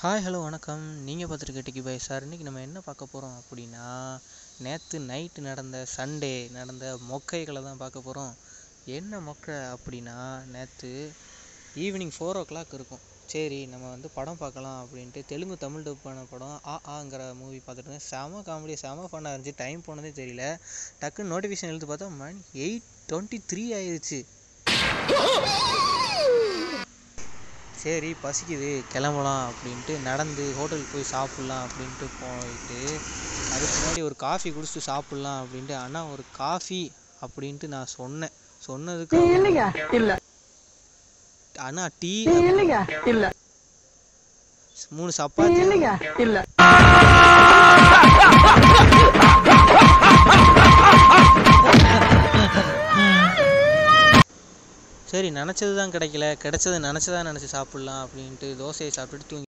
hi hello வணக்கம் நீங்கள் பார்த்துட்டு டிக்கி பாய் சார் இன்றைக்கி நம்ம என்ன பார்க்க போகிறோம் அப்படின்னா நேற்று நைட்டு நடந்த சண்டே நடந்த மொக்கைகளை தான் பார்க்க போகிறோம் என்ன மொக்கை அப்படின்னா நேற்று ஈவினிங் ஃபோர் ஓ கிளாக் இருக்கும் சரி நம்ம வந்து படம் பார்க்கலாம் அப்படின்ட்டு தெலுங்கு தமிழ் டப் பண்ண படம் ஆ ஆங்கிற மூவி பார்த்துட்டு இருந்தேன் செம காமெடி செம ஃபன்னாக இருந்துச்சு டைம் போனதே தெரியல டக்குன்னு நோட்டிஃபிகேஷன் எழுத்து பார்த்தா மணி எயிட் டுவெண்ட்டி த்ரீ ஆயிடுச்சு சரி பசிக்குது கிளம்பலாம் அப்படின்ட்டு நடந்து ஹோட்டலுக்கு போய் சாப்பிட்லாம் அப்படின்ட்டு போயிட்டு அதுக்கு முன்னாடி ஒரு காஃபி குடிச்சிட்டு சாப்பிட்லாம் அப்படின்ட்டு அண்ணா ஒரு காஃபி அப்படின்ட்டு நான் சொன்னேன் சொன்னதுக்கு இல்லைங்க இல்ல அண்ணா டீ இல்லைங்க இல்ல மூணு சப்பாத்தி இல்லைங்க இல்ல சரி நினச்சது தான் கிடைக்கல கிடைச்சது நினச்சதா நினச்சி சாப்பிட்லாம் அப்படின்ட்டு தோசையை சாப்பிட்டுட்டு தூங்கி